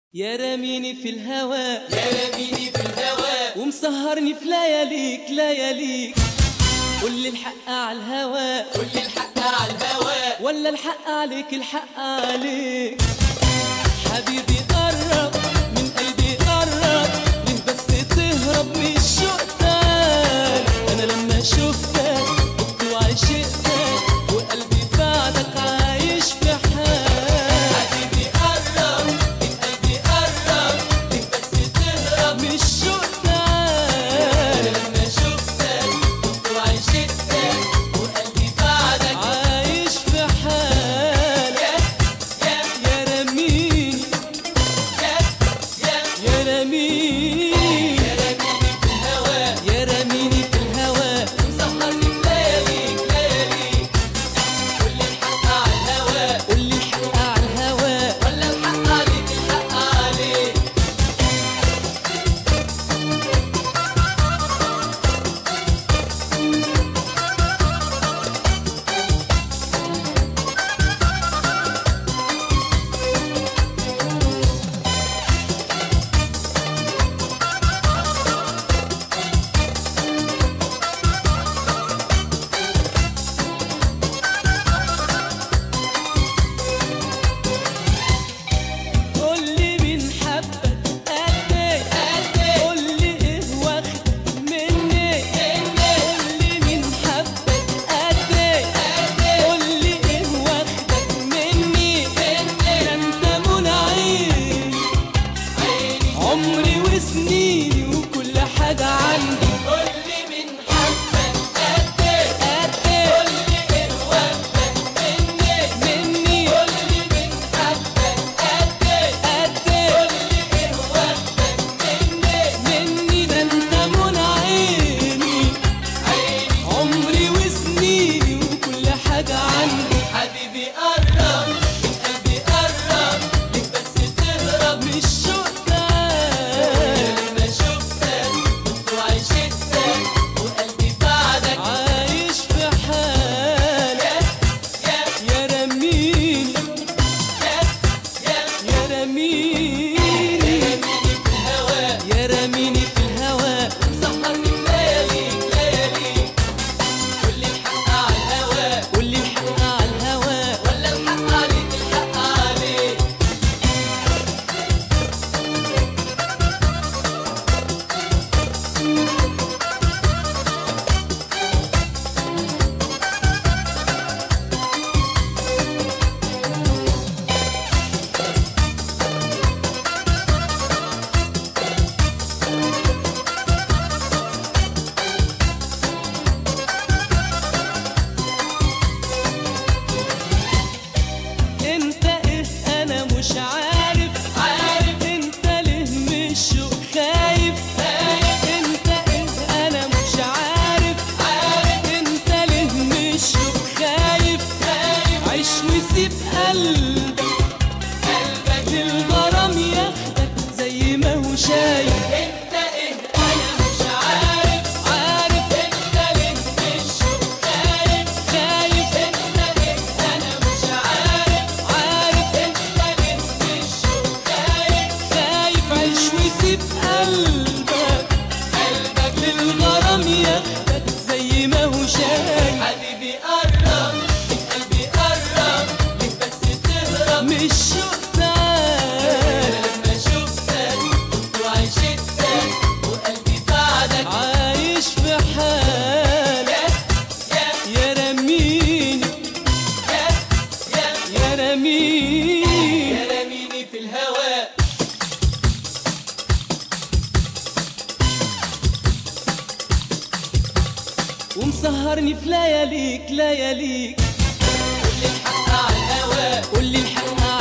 يا راميني في الهوى يا راميني في الهوى ومسهرني في لياليك لياليك قول لي الحق على الهوى قول لي الحق على الهوى ولا الحق عليك الحق عليك حبيبي قرب من قلبي قرب ليه بس تهرب من الشوق تاني انا لما شفتك كنت وعشقتك وقلبي بعدك عايش في حال حبيبي قرب من قلبي قرب ليه بس تهرب من الشوق انا تاني لما شفتك كنت وعشقتك وقلبي بعدك عايش في حال يا يا يا رميني يا يا يا رميني يا راميني في الهوى يا رميني في الهوى مسهرني في لياليك لياليك قول لي الحق على الهوى قول لي الحق على الهوى ولا الحق عليك الحق عليك قول لي مين حبك قد ايه قول لي ايه واخدك مني قول لي مين حبك قد ايه قول لي ايه واخدك مني ده انت منعين عمري وسنيني وكل حاجة عندي قول لي من حبك قد ايه قد ايه قول لي ايه واخدك مني مني قول لي من حبك قد ايه قد ايه قول لي ايه واخدك مني مني ده انت منعيني عيني عمري وسنيني وكل حاجة عندي حبيبي قرب من قلبي قرب ليك بس تهرب من الشوق ده لما شفتك كنت وعشقتك وقلبي بعدك عايش في حال يا يا يا رميني يا يا يا رميني رميني في الهوى يا رميني في الهوى سهرني في لياليك لياليك قول لي الحق على الهوى قول لي الحق على الهوى ولا الحق عليك الحق عليك انت ايه انا مش عارف عارف انت ليه من الشوق خايف خايف انت ايه انا مش عارف عارف انت ليه من الشوق خايف خايف عيش وسيب قلبك قلبك للغرام ياخدك زي ما هو شايف انت ايه انا مش عارف عارف انت ليه من الشوق خايف خايف انت ايه انا مش عارف عارف انت ليه من الشوق خايف خايف عيش وسيب قلبك قلبك للغرام ياخدك زي ما هو شايف حبيبي قرب من قلبي قرب ليك بس تهرب من الشوق ده لما شفتك كنت وعشقتك وقلبي بعدك عايش في حال يا يا يا رميني يا يا يا رميني يا رميني في الهوى ومسهرني في لياليك لياليك قول لي الحق على الهوى قول لي الحق